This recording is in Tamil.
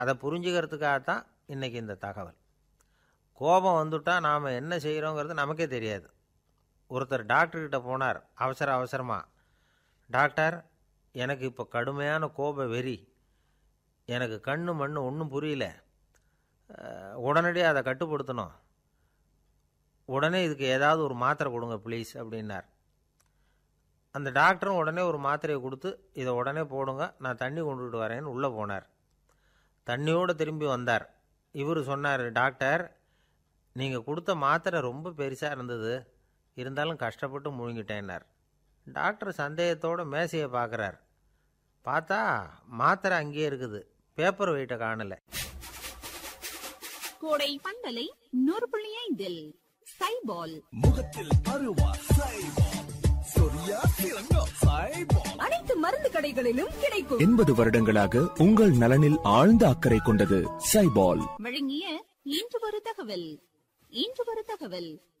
அதை புரிஞ்சுக்கிறதுக்காகத்தான் இன்றைக்கி இந்த தகவல் கோபம் வந்துட்டா நாம் என்ன செய்கிறோங்கிறது நமக்கே தெரியாது ஒருத்தர் டாக்டர்கிட்ட போனார் அவசர அவசரமாக டாக்டர் எனக்கு இப்போ கடுமையான கோப வெறி எனக்கு கண்ணு மண்ணு ஒன்றும் புரியல அஹ், உடனடியாக அதை கட்டுப்படுத்தணும் உடனே இதுக்கு ஏதாவது ஒரு மாத்திரை கொடுங்க ப்ளீஸ் அப்படின்னார் அந்த டாக்டரும் உடனே ஒரு மாத்திரையை கொடுத்து இதை உடனே போடுங்க நான் தண்ணி கொண்டுகிட்டு வரேன்னு உள்ளே போனார் தண்ணியோடு திரும்பி வந்தார் இவர் சொன்னார் டாக்டர் நீங்கள் கொடுத்த மாத்திரை ரொம்ப பெருசாக இருந்தது இருந்தாலும் கஷ்டப்பட்டு முழுங்கிட்டேன்னார் டாக்டர் சந்தேகத்தோட மேசையை பார்க்குறார் பார்த்தா மாத்திரை அங்கேயே இருக்குது பேப்பர் வெயிட்டை காணல கோடை பந்தலை நூறு புள்ளி ஐந்தில் சைபால் முகத்தில் அருவா சைபால் சொரியா திறங்கோ சைபால் அனைத்து மருந்து கடைகளிலும் கிடைக்கும் எண்பது வருடங்களாக உங்கள் நலனில் ஆழ்ந்த அக்கறை கொண்டது சைபால் வழங்கிய இன்று ஒரு தகவல் இன்று ஒரு தகவல்